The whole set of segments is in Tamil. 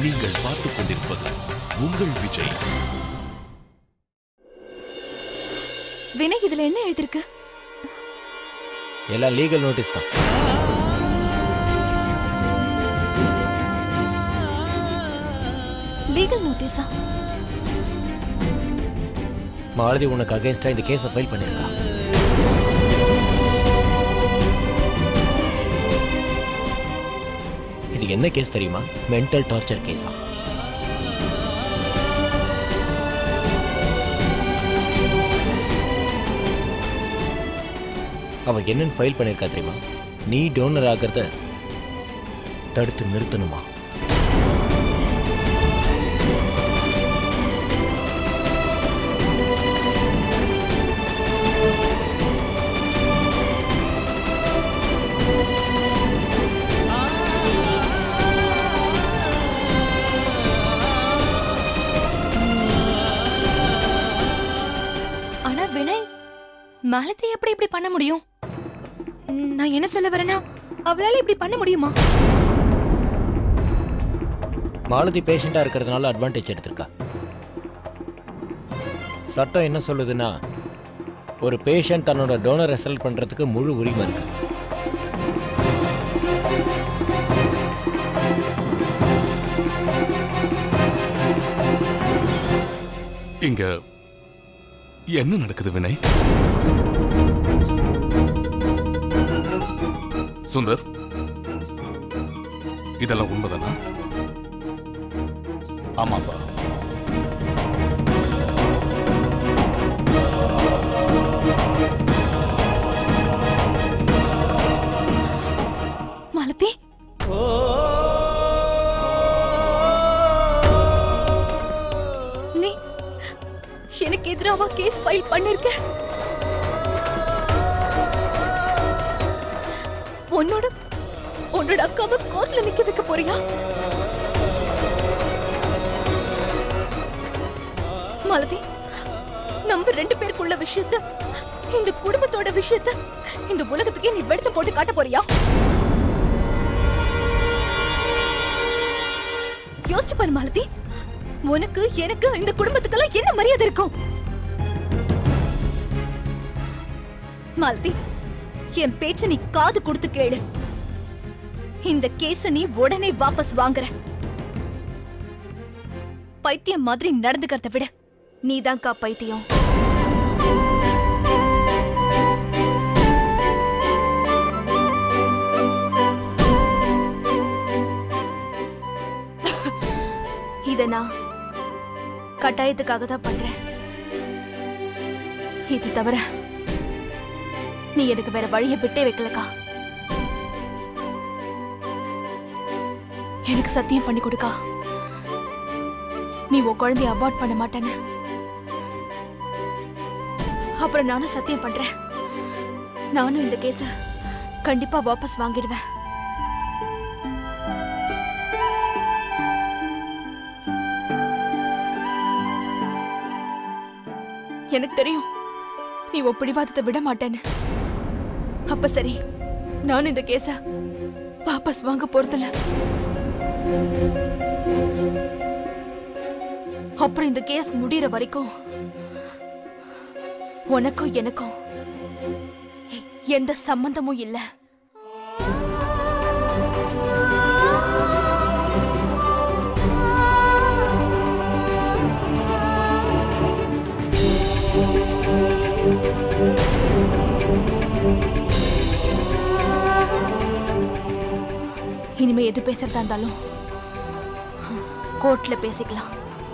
நீங்கள் பார்த்துக் கொண்டிருப்பது உங்கள் விஜய் வினய் இதுல என்ன எழுதிருக்கு எல்லாம் லீகல் நோட்டீஸ் தான் லீகல் நோட்டீஸா மாலதி உனக்கு அகைன்ஸ்டா இந்த கேஸை ஃபைல் பண்ணிருக்கா இது என்ன கேஸ் தெரியுமா மென்டல் டார்ச்சர் கேஸா அவ என்னன்னு ஃபைல் பண்ணிருக்கா தெரியுமா நீ டோனர் ஆகிறத தடுத்து நிறுத்தணுமா ஆனா வினய் மாலத்தை எப்படி இப்படி பண்ண முடியும் ம், நான் என்ன சொல்ல வரேன்னா அவளால இப்படி பண்ண முடியுமா மாலதி பேஷண்டா இருக்கிறதுனால அட்வான்டேஜ் எடுத்திருக்கா சட்டம் என்ன சொல்லுதுன்னா ஒரு பேஷண்ட் தன்னோட டோனரை செல் பண்றதுக்கு முழு உரிமை இருக்கு இங்க என்ன நடக்குது வினய் சுந்தர் இதெல்லாம் உண்மைதானா ஆமாப்பா மாலதி நீ எனக்கு எதிராவா கேஸ் ஃபைல் பண்ணிருக்க உன்னோட உன்னோட அக்காவை கோர்ட்ல நிக்க வைக்க போறியா மாலதி நம்ம ரெண்டு பேருக்குள்ள விஷயத்த இந்த குடும்பத்தோட விஷயத்த இந்த உலகத்துக்கே நீ வெளிச்சம் போட்டு காட்ட போறியா யோசிச்சு பாரு மாலதி உனக்கு எனக்கு இந்த குடும்பத்துக்கெல்லாம் என்ன மரியாதை இருக்கும் மாலதி என் பேச்ச நீ காது கொடுத்து கேளு இந்த கேஸ நீ உடனே வாபஸ் வாங்குற பைத்தியம் மாதிரி நடந்துக்கிறத விட நீதான்க்கா பைத்தியம் இத நான் கட்டாயத்துக்காக தான் பண்றேன் இது தவிர நீ எனக்கு வேற வழியை விட்டே வைக்கலக்கா எனக்கு சத்தியம் பண்ணி கொடுக்கா நீ உன் குழந்தைய அபார்ட் பண்ண மாட்டேன்னு அப்புறம் நானும் சத்தியம் பண்றேன் நானும் இந்த கேஸ கண்டிப்பா வாபஸ் வாங்கிடுவேன் எனக்கு தெரியும் நீ உன் பிடிவாதத்தை விட மாட்டேன்னு அப்ப சரி நானும் இந்த கேஸ வாபஸ் வாங்க போறதில்ல அப்புறம் இந்த கேஸ் முடியற வரைக்கும் உனக்கும் எனக்கும் எந்த சம்பந்தமும் இல்ல இனிமே எது பேசுறதா இருந்தாலும் கோர்ட்ல பேசிக்கலாம்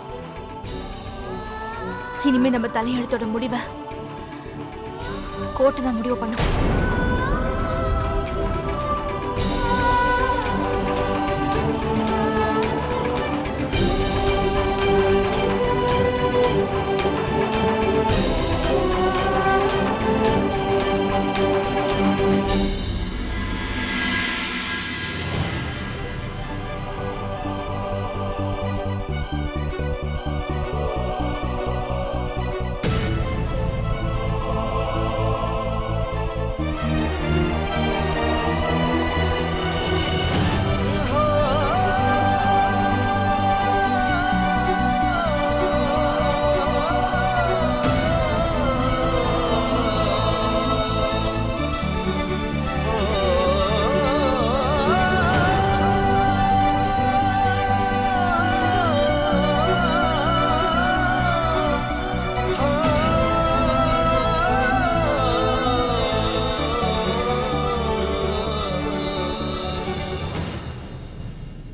இனிமே நம்ம தலையெழுத்தோட முடிவை கோர்ட்டு தான் முடிவு பண்ணும்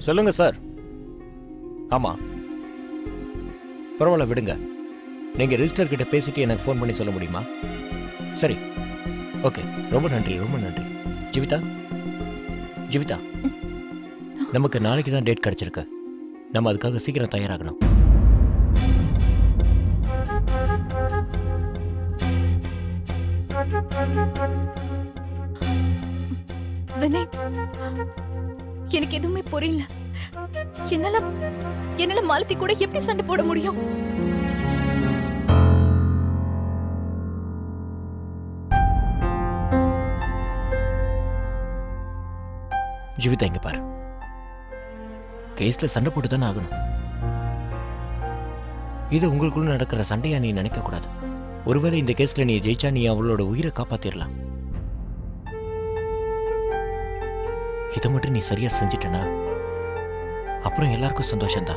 சொல்லுங்க சார் ஆமா பரவாயில்ல விடுங்க நீங்க ரிஜிஸ்டர் கிட்ட பேசிட்டு எனக்கு ஃபோன் பண்ணி சொல்ல முடியுமா சரி ஓகே ரொம்ப நன்றி ரொம்ப நன்றி ஜீவிதா ஜீவிதா நமக்கு நாளைக்கு தான் டேட் கிடைச்சிருக்கு நம்ம அதுக்காக சீக்கிரம் தயாராகணும் வினய் எனக்கு எதுவுமே புரியல என்னால என்னால மாலத்தி கூட எப்படி சண்டை போட முடியும் ஜீவிதா இங்க பாரு கேஸ்ல சண்டை போட்டு தானே ஆகணும் இது உங்களுக்குள்ள நடக்கிற சண்டையா நீ நினைக்க கூடாது ஒருவேளை இந்த கேஸ்ல நீ ஜெயிச்சா நீ அவளோட உயிரை காப்பாத்திரலாம் இதை மட்டும் நீ சரியா செஞ்சிட்டனா அப்புறம் எல்லாருக்கும் சந்தோஷம்தான்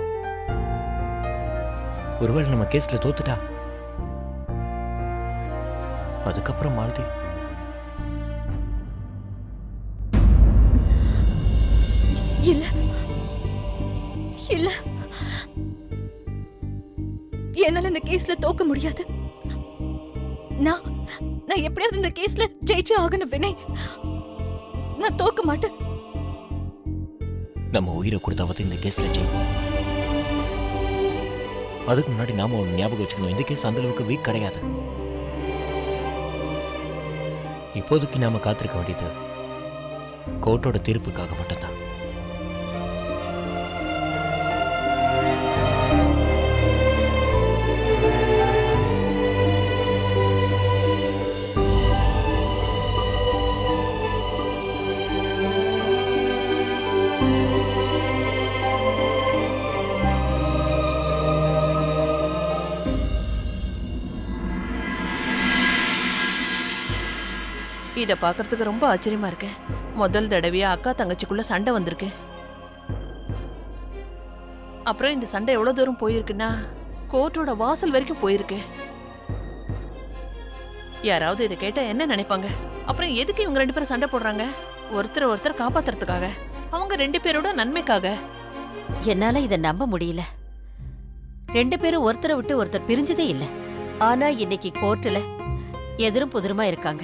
ஒருவேளை நம்ம கேஸ்ல தோத்துட்டா அதுக்கப்புறம் மாலதி இல்ல இல்ல என்னால இந்த கேஸ்ல தோக்க முடியாது நான் நான் எப்படியாவது இந்த கேஸ்ல ஜெயிச்சே ஆகணும் வினய் நான் தோக்க மாட்டேன் நம்ம உயிரை கொடுத்தாவது இந்த கேஸ்ல ஜெயிப்போம் அதுக்கு முன்னாடி நாம ஒன்று ஞாபகம் வச்சுக்கணும் இந்த கேஸ் அந்த அளவுக்கு வீக் கிடையாது இப்போதைக்கு நாம காத்திருக்க வேண்டியது கோர்ட்டோட தீர்ப்புக்காக மட்டும்தான் இத பார்க்கறதுக்கு ரொம்ப ஆச்சரியமா இருக்கு முதல் தடவையா அக்கா தங்கச்சிக்குள்ள சண்டை வந்திருக்கு அப்புறம் இந்த சண்டை எவ்வளவு தூரம் போயிருக்குன்னா கோர்ட்டோட வாசல் வரைக்கும் போயிருக்கு யாராவது இதை கேட்டா என்ன நினைப்பாங்க அப்புறம் எதுக்கு இவங்க ரெண்டு பேரும் சண்டை போடுறாங்க ஒருத்தர் ஒருத்தர் காப்பாத்துறதுக்காக அவங்க ரெண்டு பேரோட நன்மைக்காக என்னால இத நம்ப முடியல ரெண்டு பேரும் ஒருத்தரை விட்டு ஒருத்தர் பிரிஞ்சதே இல்ல ஆனா இன்னைக்கு கோர்ட்டுல எதிரும் புதிருமா இருக்காங்க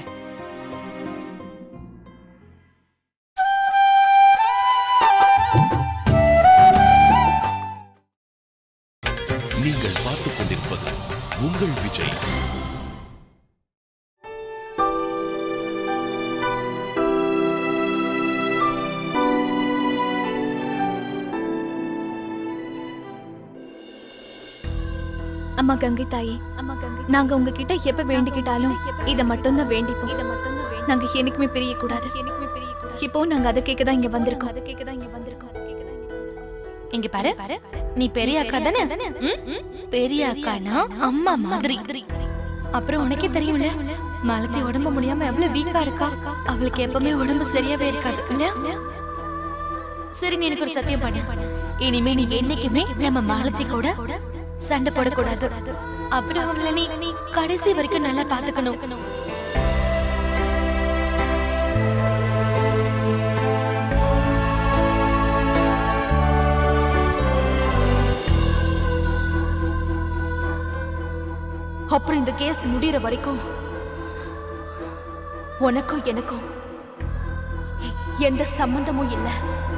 நீங்கள் பார்த்துக் கொண்டிருப்பது உங்கள் விஜய் அம்மா கங்கை தாயே அம்மா கங்கை நாங்க உங்ககிட்ட எப்ப வேண்டிக்கிட்டாலும் இத மட்டும் தான் வேண்டிப்போம் இத மட்டும் தான் நாங்க என்னைக்குமே பிரிய கூடாது என்னைக்குமே பிரிய கூடாது இப்போ நாங்க அதை கேட்க தான் இங்க வந்திருக்கோம் அதை கேட்க தான் இங்க வந்திருக்கோம் அதை கேட்க தான் இங்க வந்திருக்கோம் இங்க பாரு நீ பெரிய அக்கா தானே ம்? பெரிய அக்கானா அம்மா மாதிரி அப்புறம் உனக்கே தெரியும்ல மாலத்தி உடம்பு முடியாம எவ்வளவு வீக்கா இருக்கா அவளுக்கு எப்பவுமே உடம்பு சரியாவே இருக்காது இல்ல சரி நீ எனக்கு ஒரு சத்தியம் பண்ணு இனிமே நீ என்னைக்குமே நம்ம மாலத்தி கூட சண்டை போடக்கூடாது அப்புறம் அவளை நீ கடைசி வரைக்கும் நல்லா பாத்துக்கணும் அப்புறம் இந்த கேஸ் முடியற வரைக்கும் உனக்கும் எனக்கும் எந்த சம்பந்தமும் இல்ல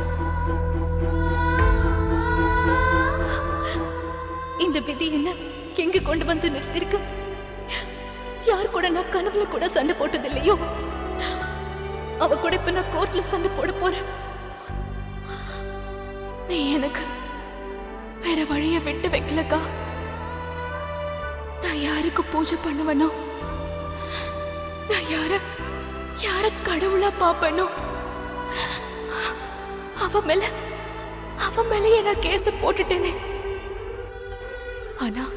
இந்த விதி என்ன எங்க கொண்டு வந்து நிறுத்திருக்கு யார் கூட நான் கனவுல கூட சண்டை போட்டது இல்லையோ அவ கூட இப்ப நான் கோர்ட்ல சண்டை போட போறேன் நீ எனக்கு வேற வழிய விட்டு வைக்கலக்கா நான் யாருக்கு பூஜை பண்ணுவனோ நான் யார யார கடவுளா பாப்பனோ அவ மேல அவ மேலயே நான் கேஸ் போட்டுட்டேனே ஆனா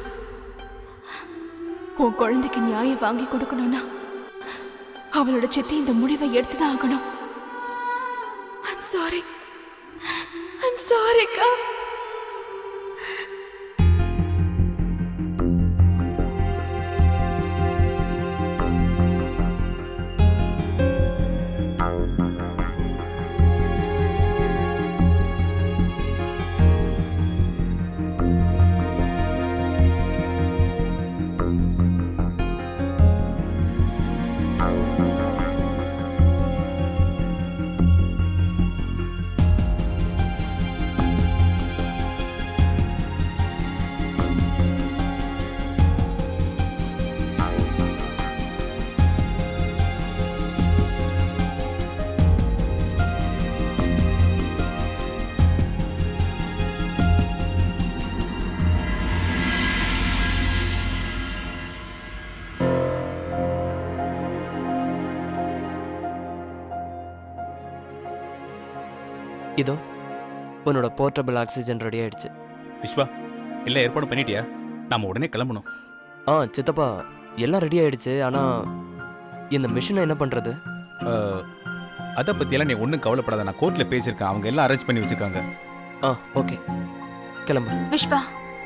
உன் குழந்தைக்கு நியாயம் வாங்கி கொடுக்கணும்னா அவளோட சித்தி இந்த முடிவை எடுத்துதான் ஆகணும் ஐம் சாரி ஐம் சாரிக்கா இதோ உன்னோட போர்ட்டபிள் ஆக்சிஜன் ரெடி ஆயிடுச்சு விஸ்வா இல்லை ஏற்பாடு பண்ணிட்டியா நாம உடனே கிளம்பணும் ஆ சித்தப்பா எல்லாம் ரெடி ஆயிடுச்சு ஆனால் இந்த மிஷினை என்ன பண்ணுறது அஹ், அதை பற்றியெல்லாம் நீ ஒன்றும் கவலைப்படாத நான் கோர்ட்டில் பேசியிருக்கேன் அவங்க எல்லாம் அரேஞ்ச் பண்ணி வச்சிருக்காங்க ஆ ஓகே கிளம்பு விஸ்வா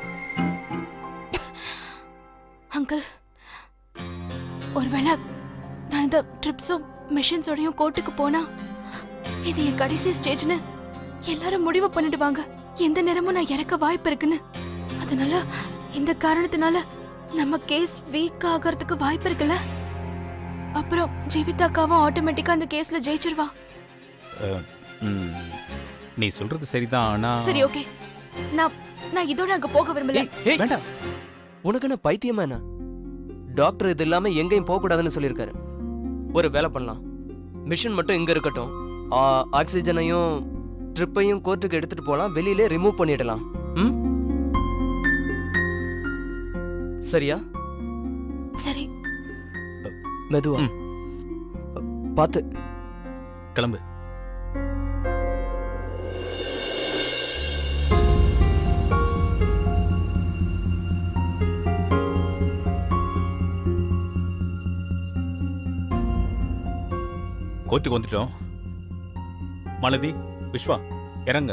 அங்கிள் ஒருவேளை நான் இந்த ட்ரிப்ஸும் மிஷின்ஸோடையும் கோர்ட்டுக்கு போனா இது என் கடைசி ஸ்டேஜ்னு எல்லாரும் முடிவு பண்ணிடுவாங்க எந்த நேரமும் நான் இறக்க வாய்ப்பு இருக்குன்னு அதனால இந்த காரணத்தினால நம்ம கேஸ் வீக் ஆகிறதுக்கு வாய்ப்பு இருக்குல்ல அப்புறம் ஜீவிதாக்காவும் ஆட்டோமேட்டிக்கா அந்த கேஸ்ல ஜெயிச்சிருவா அஹ், ம், நீ சொல்றது சரிதான் ஆனா சரி ஓகே நான் நான் இதோட அங்க போக விரும்பல ஏய், ஏய், வேண்டாம் உனக்கு என்ன பைத்தியமா என்ன டாக்டர் இது இல்லாம எங்கேயும் போக கூடாதுன்னு சொல்லியிருக்காரு ஒரு வேலை பண்ணலாம் மிஷின் மட்டும் இங்க இருக்கட்டும் ஆ, ஆக்சிஜனையும் ட்ரிப்பையும் கோர்ட்டுக்கு எடுத்துட்டு போலாம் வெளியிலே ரிமூவ் பண்ணிடலாம் ம் சரியா சரி மெதுவா ம். பார்த்து கிளம்பு கோர்ட்டுக்கு வந்துட்டோம் மலதி விஸ்வா இறங்க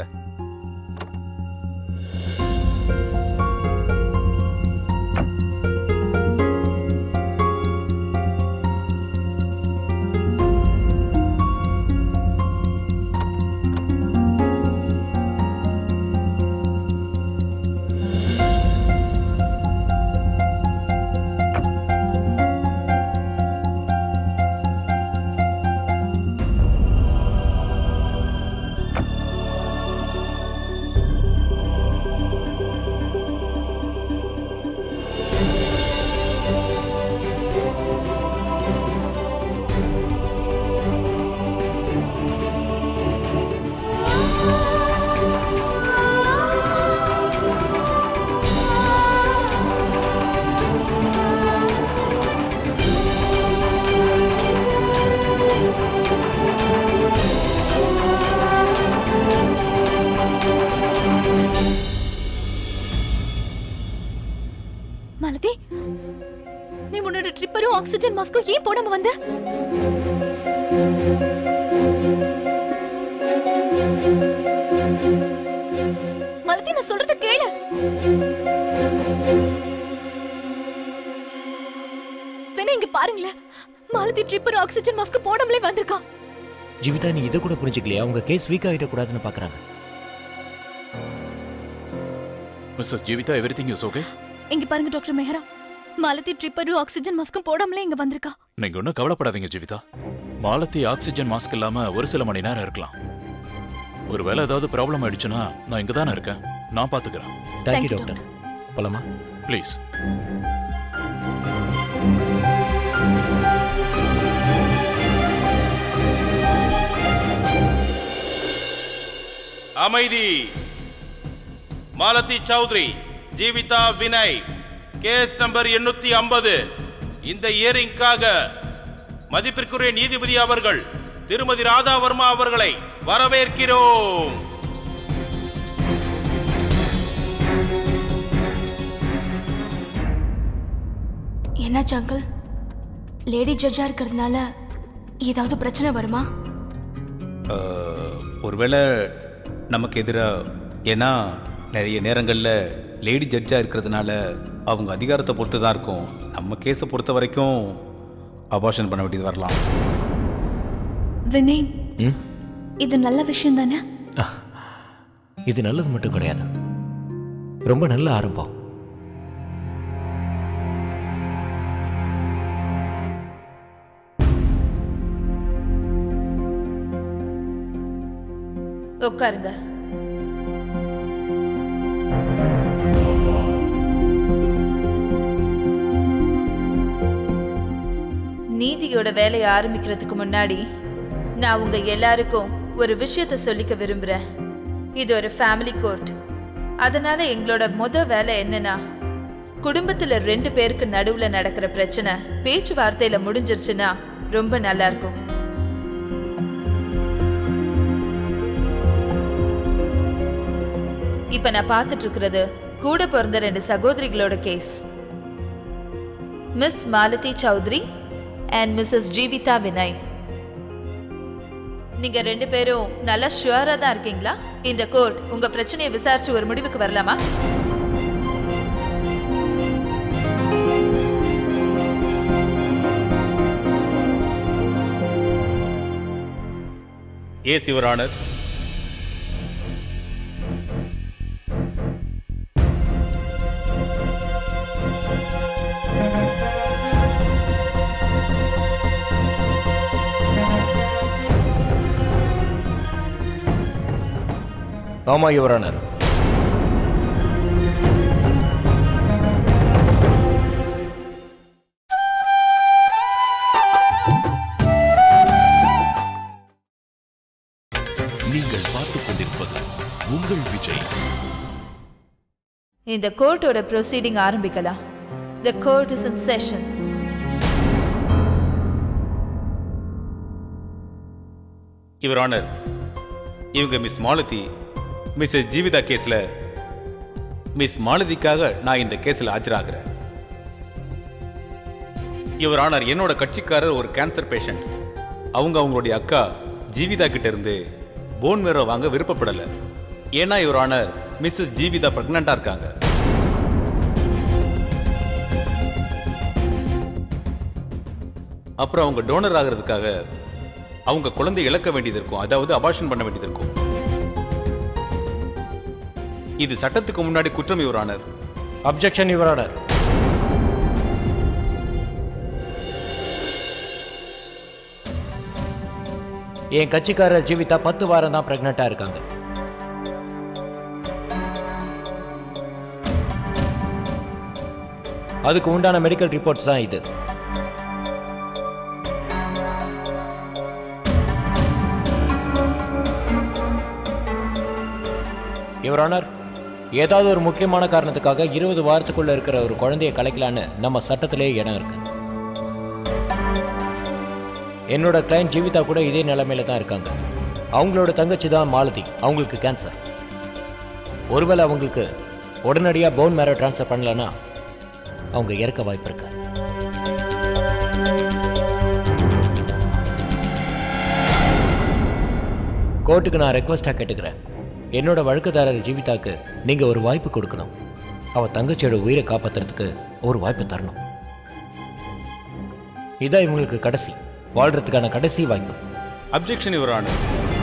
மாலதி நீ உன்னோட ட்ரிப்பரும் ஆக்சிஜன் மாஸ்க்கும் ஏன் போடாம வந்த மாலதி நான் சொல்றத கேளு வேணா இங்க பாருங்களேன் மாலதி ட்ரிப்பர் ஆக்சிஜன் மாஸ்க் போடாமலே வந்திருக்கா ஜீவிதா நீ இதை கூட புரிஞ்சுக்கலையா அவங்க கேஸ் வீக் ஆகிட கூடாதுன்னு பார்க்கறாங்க Mrs Jeevitha everything is okay இங்க பாருங்க டாக்டர் மெஹரா மாலதி ட்ரிப்பரும் ஆக்சிஜன் மாஸ்க்கும் போடாமலே இங்க வந்திருக்கா நீங்க ஒன்றும் கவலைப்படாதீங்க ஜீவிதா மாலத்தி ஆக்சிஜன் மாஸ்க் இல்லாம ஒரு சில மணி நேரம் இருக்கலாம் ஒருவேளை ஏதாவது ப்ராப்ளம் ஆயிடுச்சுன்னா நான் இங்க தானே இருக்கேன் நான் பாத்துக்கிறேன் தேங்க்யூ you, டாக்டர் போலாமா ப்ளீஸ் அமைதி மாலதி சௌத்ரி ஜீவிதா வினய் கேஸ் நம்பர் எண்ணூத்தி ஐம்பது இந்த இயரிங்காக மதிப்பிற்குரிய நீதிபதி அவர்கள் திருமதி ராதா வர்மா அவர்களை வரவேற்கிறோம் என்னாச்சு அங்கிள் லேடி ஜட்ஜா இருக்கிறதுனால ஏதாவது பிரச்சனை வருமா அஹ், ஒருவேளை நமக்கு எதிராக ஏன்னா நிறைய நேரங்களில் லேடி ஜட்ஜாக இருக்கிறதுனால அவங்க அதிகாரத்தை பொறுத்து தான் இருக்கும் நம்ம கேஸை பொறுத்த வரைக்கும் அபார்ஷன் பண்ண வேண்டியது வரலாம் வினய் ம் இது நல்ல விஷயம் தானே இது நல்லது மட்டும் கிடையாது ரொம்ப நல்ல ஆரம்பம் உட்காருங்க நீதியோட வேலையை ஆரம்பிக்கிறதுக்கு முன்னாடி நான் உங்க எல்லாருக்கும் ஒரு விஷயத்த சொல்லிக்க விரும்புறேன் இது ஒரு ஃபேமிலி கோர்ட் அதனால எங்களோட முத வேலை என்னன்னா குடும்பத்துல ரெண்டு பேருக்கு நடுவுல நடக்கிற பிரச்சனை பேச்சுவார்த்தையில முடிஞ்சிருச்சுன்னா ரொம்ப நல்லா இருக்கும் இப்ப நான் பார்த்துட்டு இருக்கிறது கூட பிறந்த ரெண்டு சகோதரிகளோட case miss Malathi Chowdhury and Mrs Jeevitha Vinay நீங்க ரெண்டு பேரும் நல்லா ஷுவரா தான் இருக்கீங்களா இந்த கோர்ட் உங்க பிரச்சனையை விசாரிச்சு ஒரு முடிவுக்கு வரலாமா ஏஸ் யுவர் ஆனர் ஆமா யுவரானர் நீங்கள் பார்த்துக் கொண்டிருப்பது உங்கள் விஜய் இந்த கோர்ட்டோட ப்ரொசீடிங் ஆரம்பிக்கலாம் the court is in session your honour இவங்க மிஸ் மாலதி மிஸ்ஸஸ் ஜீவிதா கேஸில் மிஸ் மாலதிக்காக நான் இந்த கேஸில் ஆஜராகிறேன் யுவர் ஆனர் என்னோட கட்சிக்காரர் ஒரு கேன்சர் பேஷண்ட் அவங்க அவங்களுடைய அக்கா ஜீவிதா கிட்ட இருந்து போன் மேரோ வாங்க விருப்பப்படலை ஏன்னா யுவர் ஆனர் மிஸ்ஸஸ் ஜீவிதா ப்ரெக்னெண்ட்டாக இருக்காங்க அப்புறம் அவங்க டோனர் ஆகிறதுக்காக அவங்க குழந்தை இழக்க வேண்டியது இருக்கும் அதாவது அபார்ஷன் பண்ண வேண்டியது இருக்கும் இது சட்டத்துக்கு முன்னாடி குற்றம் யுவர் ஆனர் அப்ஜெக்ஷன் யுவரானர் என் கட்சிக்காரர் ஜீவிதா பத்து வாரம் தான் பிரெக்னெண்டா இருக்காங்க அதுக்கு உண்டான மெடிக்கல் ரிப்போர்ட்ஸ் தான் இது யுவர் ஆனர் ஏதாவது ஒரு முக்கியமான காரணத்துக்காக இருபது வாரத்துக்குள்ள இருக்கிற ஒரு குழந்தைய கலைக்கலான்னு நம்ம சட்டத்திலே இடம் இருக்கு என்னோட கிளைண்ட் ஜீவிதா கூட இதே நிலைமையில தான் இருக்காங்க அவங்களோட தங்கச்சி தான் மாலதி அவங்களுக்கு கேன்சர் ஒருவேளை அவங்களுக்கு உடனடியாக போன் மேரோ ட்ரான்ஸ்ஃபர் பண்ணலன்னா அவங்க இறக்க வாய்ப்பு இருக்கு கோர்ட்டுக்கு நான் ரெக்வஸ்டாக கேட்டுக்கிறேன் என்னோட வழக்குதாரர் ஜீவிதாக்கு நீங்க ஒரு வாய்ப்பு கொடுக்கணும் அவ தங்கச்சியோட உயிரை காப்பாத்துறதுக்கு ஒரு வாய்ப்பு தரணும் இதான் இவங்களுக்கு கடைசி வாழ்றதுக்கான கடைசி வாய்ப்பு objection your honour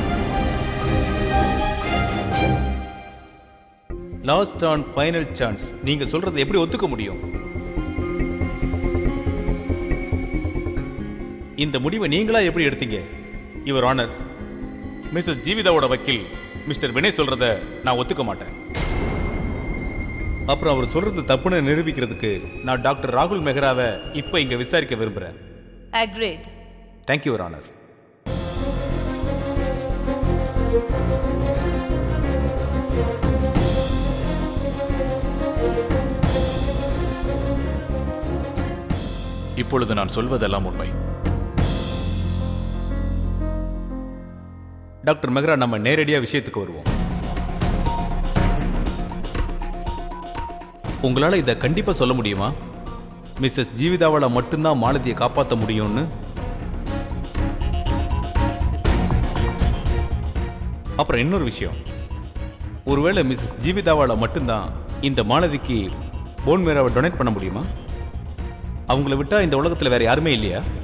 last and final chance நீங்க சொல்றதை எப்படி ஒத்துக்க முடியும் இந்த முடிவை நீங்களா எப்படி எடுத்தீங்க யுவர் ஆனர் மிஸ்ஸஸ் ஜீவிதாவோட வக்கீல் மிஸ்டர் வினய் சொல்றத நான் ஒத்துக்க மாட்டேன் அப்புறம் அவர் சொல்றது தப்புன்னு நிரூபிக்கிறதுக்கு நான் டாக்டர் ராகுல் மெஹ்ராவை இப்போ இங்க விசாரிக்க விரும்புறேன் அக்ரேட் தேங்க்யூ யுவர் ஆனர் இப்பொழுது நான் சொல்வதெல்லாம் உண்மை டாக்டர் மெஹ்ரா நம்ம நேரடியா விஷயத்துக்கு வருவோம் உங்களால இதை கண்டிப்பா சொல்ல முடியுமா மிஸ்ஸஸ் ஜீவிதாவால மட்டும்தான் மாலதியை காப்பாற்ற முடியும்னு அப்புறம் இன்னொரு விஷயம் ஒருவேளை மிஸ்ஸஸ் ஜீவிதாவால மட்டும்தான் இந்த மாலதிக்கு போன் மேராவை டொனேட் பண்ண முடியுமா அவங்கள விட்டா இந்த உலகத்துல வேற யாருமே இல்லையா